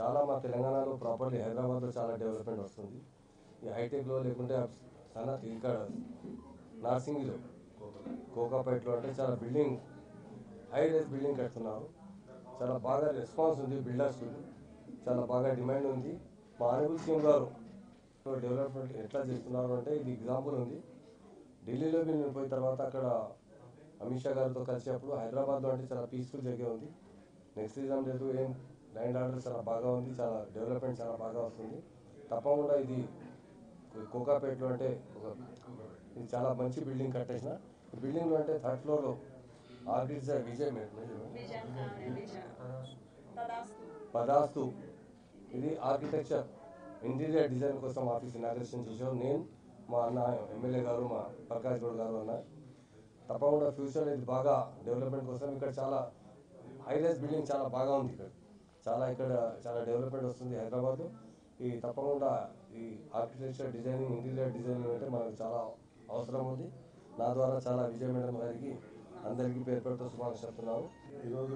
చాలా మా తెలంగాణలో ప్రాపర్లీ హైదరాబాద్లో చాలా డెవలప్మెంట్ వస్తుంది ఈ హైటెక్లో లేకుంటే సనత్ ఇక్కడ నార్సింగిలో కోకాపేటలో అంటే చాలా బిల్డింగ్ హై రైజ్ బిల్డింగ్ కడుతున్నారు చాలా బాగా రెస్పాన్స్ ఉంది బిల్డర్స్ చాలా బాగా డిమాండ్ ఉంది మా ఆనబుల్ సీఎం గారు డెవలప్మెంట్ ఎట్లా చేస్తున్నారు అంటే ఇది ఎగ్జాంపుల్ ఉంది ఢిల్లీలో మీరు పోయిన తర్వాత అక్కడ అమిత్ షా గారితో కలిసినప్పుడు హైదరాబాద్లో అంటే చాలా పీస్ఫుల్ జగ ఉంది నెక్స్టిజం లేదు ఏం ల్యాండ్ ఆర్డర్ చాలా బాగా ఉంది చాలా డెవలప్మెంట్ చాలా బాగా వస్తుంది తప్పకుండా ఇది కోకాపేటలో అంటే ఒక ఇది చాలా మంచి బిల్డింగ్ కట్టేసిన ఈ బిల్డింగ్లో అంటే థర్డ్ ఫ్లోర్లో ఆర్కిటెక్చర్ విజయ్ మే- విజన్ విజన్ తదాస్తు పదాస్తు ఇది ఆర్కిటెక్చర్ ఇంటీరియర్ డిజైన్ కోసం ఆఫీస్ ఇనాగ్రేషన్ చేసాం నేను మా అన్న ఎమ్మెల్యే గారు మా ప్రకాష్ గౌడ్ గారు అన్న తప్పకుండా ఫ్యూచర్ ఇది బాగా డెవలప్మెంట్ కోసం ఇక్కడ చాలా హైరైజ్ బిల్డింగ్ చాలా బాగా ఉంది ఇక్కడ చాలా ఇక్కడ చాలా డెవలప్మెంట్ వస్తుంది హైదరాబాద్ ఈ తప్పకుండా ఈ ఆర్కిటెక్చర్ డిజైనింగ్ ఇంటీరియర్ డిజైనింగ్ అంటే మనకు చాలా అవసరం ఉంది నా ద్వారా చాలా విజయ మేడం గారికి అందరికీ పేరు పెడుతూ శుభాకాంక్షలు చెప్తున్నాను ఈరోజు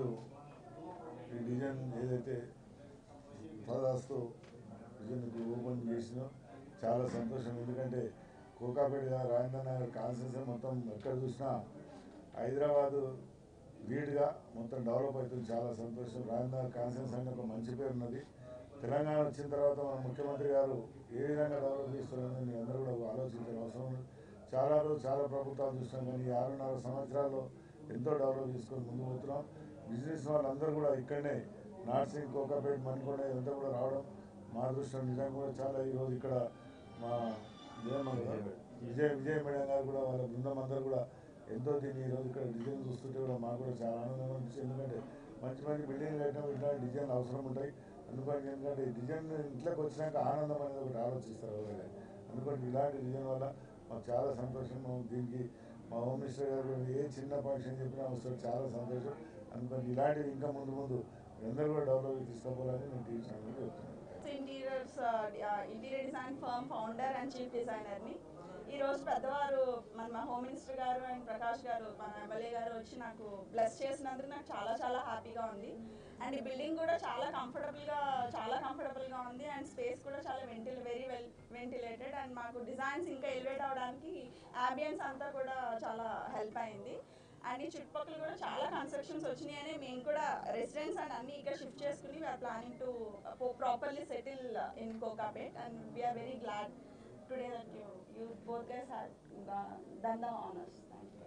ఈ డిజైన్ ఏదైతే పదాస్తు డిజైన్ ఓపెన్ చేసినో చాలా సంతోషం ఎందుకంటే కోకాపేట రాజేంద్ర నగర్ కాన్స్టిట్యూషన్ మొత్తం ఎక్కడ చూసినా హైదరాబాదు లీడ్గా మొత్తం డెవలప్ అవుతుంది చాలా సంతోషం రాజేంద్ర నగర్ కాన్స్టిట్యూషన్ అంటే ఒక మంచి పేరు ఉన్నది తెలంగాణ వచ్చిన తర్వాత మన ముఖ్యమంత్రి గారు ఏ విధంగా డెవలప్ చేస్తున్నారని మీ అందరూ కూడా ఆలోచించాల్సిన అవసరం ఉంది చాలా రోజు చాలా ప్రభుత్వాలు చూసినాం కానీ ఈ ఆరున్నర సంవత్సరాల్లో ఎంతో డెవలప్ చేసుకొని ముందుకు పోతున్నాం బిజినెస్ వాళ్ళందరూ కూడా ఇక్కడనే నార్సింగ్ కోకాపేట మణికొండ ఇదంతా కూడా రావడం మా అదృష్టం నిజంగా కూడా చాలా ఈరోజు ఇక్కడ మా విజయ విజయ విజయ మేడం గారు కూడా వాళ్ళ బృందం అందరూ కూడా ఎంతో దీన్ని ఈరోజు ఇక్కడ డిజైన్ చూస్తుంటే కూడా మాకు కూడా చాలా ఆనందంగా అనిపిస్తుంది ఎందుకంటే మంచి మంచి బిల్డింగ్ కట్టడం ఇట్లాంటి డిజైన్ అవసరం ఉంటాయి అందుకని ఎందుకంటే డిజైన్ ఇంట్లోకి వచ్చినాక ఆనందం అనేది ఒకటి ఆలోచిస్తారు ఎవరైనా అందుకని ఇలాంటి డిజైన్ వల్ల మాకు చాలా సంతోషం మేము దీనికి మా హోమ్ మినిస్టర్ గారు కూడా ఏ చిన్న ఫంక్షన్ చెప్పినా వస్తారు చాలా సంతోషం అందుకని ఇలాంటివి ఇంకా ముందు ముందు అందరూ కూడా డెవలప్ తీసుకోవాలని నేను టీవీ ఛానల్ చెప్తున్నాను interiors interior design firm founder and chief డిజైనర్ని ఈ రోజు పెద్దవారు మన మా home minister garu and Prakash garu మన ఎమ్మెల్యే గారు వచ్చి నాకు బ్లెస్ చేసినందుకు నాకు చాలా చాలా హ్యాపీగా ఉంది అండ్ ఈ బిల్డింగ్ కూడా చాలా కంఫర్టబుల్గా చాలా కంఫర్టబుల్గా ఉంది అండ్ స్పేస్ కూడా చాలా వెంటిల్ వెరీ వెల్ వెంటిలేటెడ్ అండ్ మాకు డిజైన్స్ ఇంకా ఎలివేట్ అవడానికి ఆంబియన్స్ అంతా కూడా చాలా హెల్ప్ అయింది అండ్ ఈ చుట్టుపక్కల కూడా చాలా కన్స్ట్రక్షన్స్ వచ్చినాయని మేము కూడా రెసిడెంట్స్ అండ్ అన్ని ఇక్కడ షిఫ్ట్ చేసుకుని we are planning to properly settle in Kokapet and we are very glad today that you you both guys have done the honours thank you